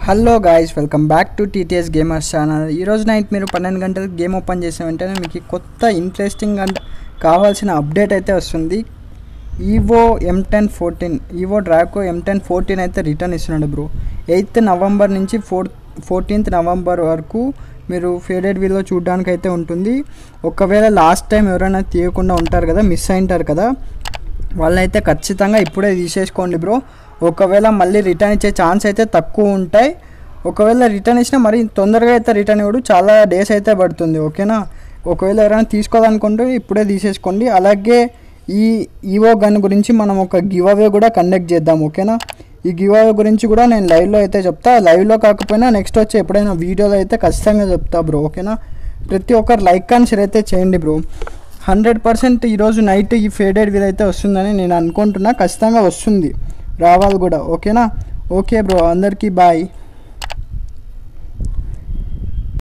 hello guys welcome back to TTS gamers channel ఈరోజు night మీరు పన్నెండు గంటలకు గేమ్ ఓపెన్ చేసిన వెంటనే మీకు కొత్త ఇంట్రెస్టింగ్ అండ్ కావాల్సిన అప్డేట్ అయితే వస్తుంది evo M ten fourteen evo Draco M ten fourteen అయితే రిటర్న్ ఇస్తున్నాడు బ్రో ఎయిత్ నవంబర్ నుంచి ఫోర్ ఫోర్టీన్త్ నవంబర్ వరకు మీరు ఫేడెడ్ వీలో చూడడానికి అయితే ఉంటుంది ఒకవేళ లాస్ట్ టైం ఎవరైనా తీయకుండా ఉంటారు కదా మిస్ అయింటారు కదా వాళ్ళైతే ఖచ్చితంగా ఇప్పుడే తీసేసుకోండి బ్రో ఒకవేళ మళ్ళీ రిటర్న్ ఇచ్చే ఛాన్స్ అయితే తక్కువ ఉంటాయి ఒకవేళ రిటర్న్ ఇచ్చినా మరి తొందరగా అయితే రిటర్న్ ఇవ్వడు చాలా డేస్ అయితే పడుతుంది ఓకేనా ఒకవేళ ఎవరైనా తీసుకోవాలనుకుంటే ఇప్పుడే తీసేసుకోండి అలాగే ఈ ఈవో గన్ గురించి మనం ఒక గివ్ అవే కూడా కండక్ట్ చేద్దాం ఓకేనా ఈ గివ్ అవే గురించి కూడా నేను లైవ్లో అయితే చెప్తా లైవ్లో కాకపోయినా నెక్స్ట్ వచ్చి ఎప్పుడైనా వీడియోలో అయితే ఖచ్చితంగా చెప్తా బ్రో ఓకేనా ప్రతి ఒక్కరు లైక్ అండ్ షేర్ అయితే చేయండి బ్రో హండ్రెడ్ పర్సెంట్ ఈరోజు నైట్ ఈ ఫేడెడ్ వీల్ అయితే వస్తుందని నేను అనుకుంటున్నా ఖచ్చితంగా వస్తుంది రావాలి కూడా ఓకేనా ఓకే బ్రో అందరికీ బాయ్